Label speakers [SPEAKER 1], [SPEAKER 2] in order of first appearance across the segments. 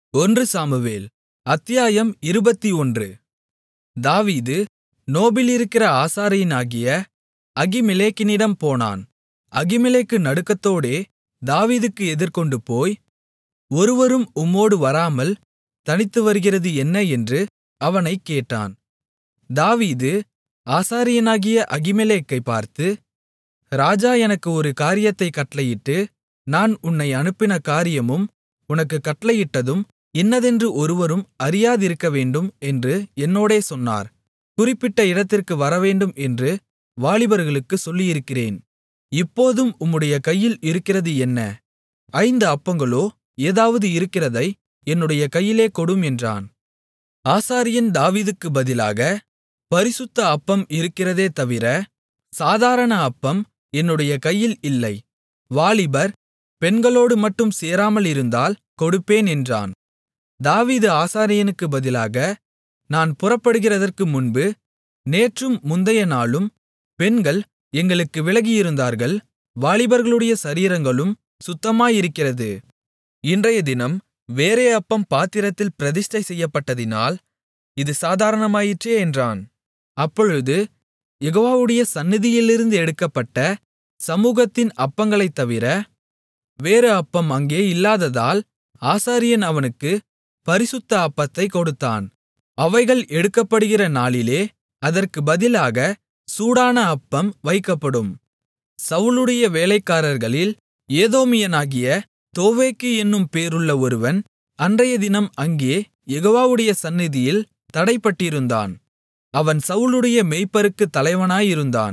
[SPEAKER 1] ஒன்று சாமுவேல் அத்தியாயம் இருபத்தொன்று தாவீது நோபிலிருக்கிற ஆசாரியனாகிய அகிமெலேக்கினிடம் போனான் அகிமெலேக்கு நடுக்கத்தோடே தாவீதுக்கு எதிர்கொண்டு போய் ஒருவரும் உம்மோடு வராமல் தனித்து வருகிறது என்ன என்று அவனைக் கேட்டான் தாவீது ஆசாரியனாகிய அகிமெலேக்கைப் பார்த்து ராஜா எனக்கு ஒரு காரியத்தைக் கட்டளையிட்டு நான் உன்னை அனுப்பின காரியமும் உனக்குக் கட்டளையிட்டதும் இன்னதென்று ஒருவரும் அறியாதிருக்கவேண்டும் என்று என்னோடே சொன்னார் குறிப்பிட்ட இடத்திற்கு வரவேண்டும் என்று வாலிபர்களுக்குச் சொல்லியிருக்கிறேன் இப்போதும் உம்முடைய கையில் இருக்கிறது என்ன ஐந்து அப்பங்களோ ஏதாவது இருக்கிறதை என்னுடைய கையிலே கொடும் என்றான் ஆசாரியன் தாவீதுக்கு பதிலாக பரிசுத்த அப்பம் இருக்கிறதே தவிர சாதாரண அப்பம் என்னுடைய கையில் இல்லை வாலிபர் பெண்களோடு மட்டும் சேராமலிருந்தால் கொடுப்பேன் என்றான் தாவீது ஆசாரியனுக்கு பதிலாக நான் புறப்படுகிறதற்கு முன்பு நேற்றும் முந்தைய நாளும் பெண்கள் எங்களுக்கு விலகியிருந்தார்கள் வாலிபர்களுடைய சரீரங்களும் சுத்தமாயிருக்கிறது இன்றையதினம் வேறே அப்பம் பாத்திரத்தில் பிரதிஷ்டை செய்யப்பட்டதினால் இது சாதாரணமாயிற்றே என்றான் அப்பொழுது யெகோவாவுடைய சந்நிதியிலிருந்து எடுக்கப்பட்ட சமூகத்தின் அப்பங்களைத் தவிர வேறு அப்பம் அங்கே இல்லாததால் ஆசாரியன் அவனுக்கு பரிசுத்த அப்பத்தைக் கொடுத்தான் அவைகள் எடுக்கப்படுகிற நாளிலே அதற்கு பதிலாக சூடான அப்பம் வைக்கப்படும் சவுலுடைய வேலைக்காரர்களில் ஏதோமியனாகிய தோவேக்கு என்னும் பேருள்ள ஒருவன் அன்றையதினம் அங்கே யெகோவாவுடைய சந்நிதியில் தடைப்பட்டிருந்தான் அவன் சவுலுடைய மேய்ப்பருக்குத் தலைவனாயிருந்தான்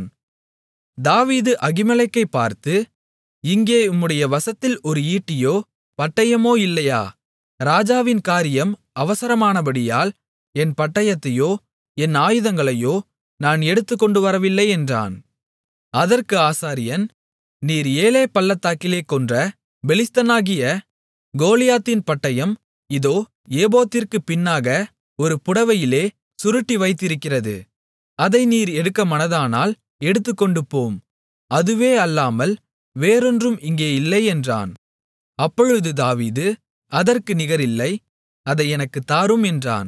[SPEAKER 1] தாவீது அகிமெலேக்கைப் பார்த்து இங்கே உம்முடைய வசத்தில் ஒரு ஈட்டியோ பட்டயமோ இல்லையா ராஜாவின் காரியம் அவசரமானபடியால் என் பட்டயத்தையோ என் ஆயுதங்களையோ நான் எடுத்துக்கொண்டு வரவில்லை என்றான் அதற்கு ஆசாரியன் நீர் ஏலே பள்ளத்தாக்கிலே கொன்ற பெலிஸ்தனாகிய கோலியாத்தின் பட்டயம் இதோ ஏபோத்திற்குப் பின்னாக ஒரு புடவையிலே சுருட்டி வைத்திருக்கிறது அதை நீர் எடுக்க மனதானால் எடுத்துக்கொண்டு போம் அதுவே அல்லாமல் வேறொன்றும் இங்கே இல்லை என்றான் அப்பொழுது தாவீது அதற்கு நிகரில்லை அதை எனக்குத் தாரும் என்றான்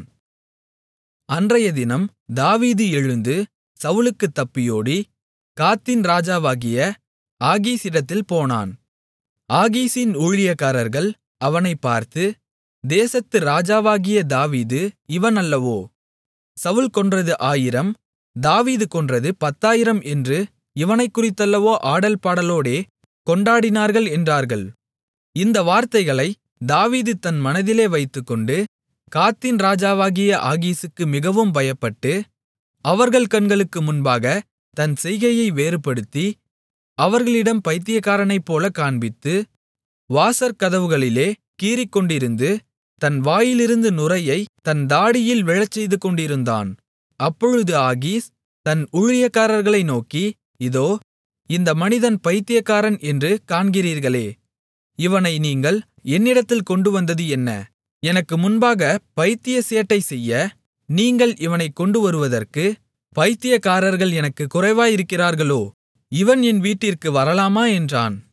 [SPEAKER 1] அன்றையதினம் தாவீது எழுந்து சவுலுக்குத் தப்பியோடி காத்தின் ராஜாவாகிய ஆகீசிடத்தில் போனான் ஆகீசின் ஊழியக்காரர்கள் அவனைப் பார்த்து தேசத்து ராஜாவாகிய தாவீது இவன் அல்லவோ சவுல் கொன்றது ஆயிரம் தாவீது கொன்றது பத்தாயிரம் என்று இவனைக் குறித்தல்லவோ ஆடல் பாடலோடே கொண்டாடினார்கள் என்றார்கள் இந்த வார்த்தைகளை தாவீது தன் மனதிலே வைத்துக்கொண்டு காத்தின் ராஜாவாகிய ஆகீசுக்கு மிகவும் பயப்பட்டு அவர்கள் கண்களுக்கு முன்பாக தன் செய்கையை வேறுபடுத்தி அவர்களிடம் பைத்தியக்காரனைப்போல காண்பித்து வாசற்கதவுகளிலே கீறிக்கொண்டிருந்து தன் வாயிலிருந்து நுரையை தன் தாடியில் விழச்செய்து கொண்டிருந்தான் அப்பொழுது ஆகீஸ் தன் ஊழியக்காரர்களை நோக்கி இதோ இந்த மனிதன் பைத்தியக்காரன் என்று காண்கிறீர்களே இவனை நீங்கள் என்னிடத்தில் கொண்டு வந்தது என்ன எனக்கு முன்பாக பைத்திய சேட்டை செய்ய நீங்கள் இவனைக் கொண்டு வருவதற்கு பைத்தியக்காரர்கள் எனக்கு குறைவாயிருக்கிறார்களோ இவன் என் வீட்டிற்கு வரலாமா என்றான்